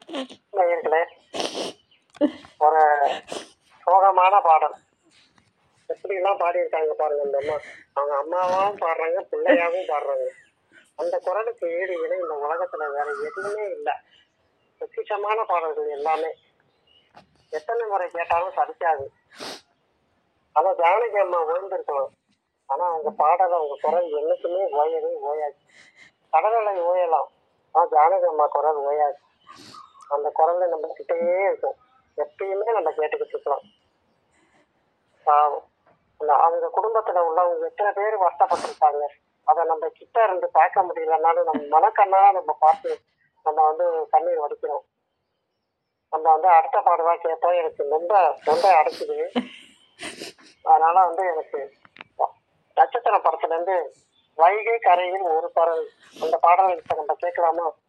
நேயர்களே ஒரு சோகமான பாடல் எப்படிலாம் பாடியிருக்காங்க பாருங்க இந்த அம்மா அவங்க அம்மாவாவும் பாடுறாங்க பிள்ளையாவும் பாடுறாங்க அந்த குரலுக்கு ஈடு இணை இந்த உலகத்துல வேற எதுவுமே இல்லை பொக்கிஷமான பாடல்கள் எல்லாமே எத்தனை முறை கேட்டாலும் சலிக்காது ஆனா ஜானகி அம்மா ஓய்ந்திருக்கலாம் ஆனா அவங்க பாடல அவங்க குரல் என்னைக்குமே ஓயவே ஓயாது கடலலை ஓயலாம் ஆனா ஜானகி அம்மா குரல் ஓயாது அந்த குரல் நம்ம கிட்டயே இருக்கும் எப்பயுமே நம்ம கேட்டுக்கிட்டு இருக்கலாம் பாவம் அந்த அவங்க குடும்பத்துல உள்ளவங்க எத்தனை பேர் வருத்தப்பட்டிருப்பாங்க அதை நம்ம கிட்ட இருந்து பார்க்க முடியலனாலும் நம்ம மனக்கண்ணால நம்ம பார்த்து நம்ம வந்து கண்ணீர் வடிக்கிறோம் நம்ம வந்து அடுத்த பாடுவா கேட்போம் எனக்கு ரொம்ப தொண்டை அடைக்குது அதனால வந்து எனக்கு நட்சத்திர படத்துல இருந்து வைகை கரையில் ஒரு பறவை அந்த பாடல் இப்ப நம்ம கேட்கலாமா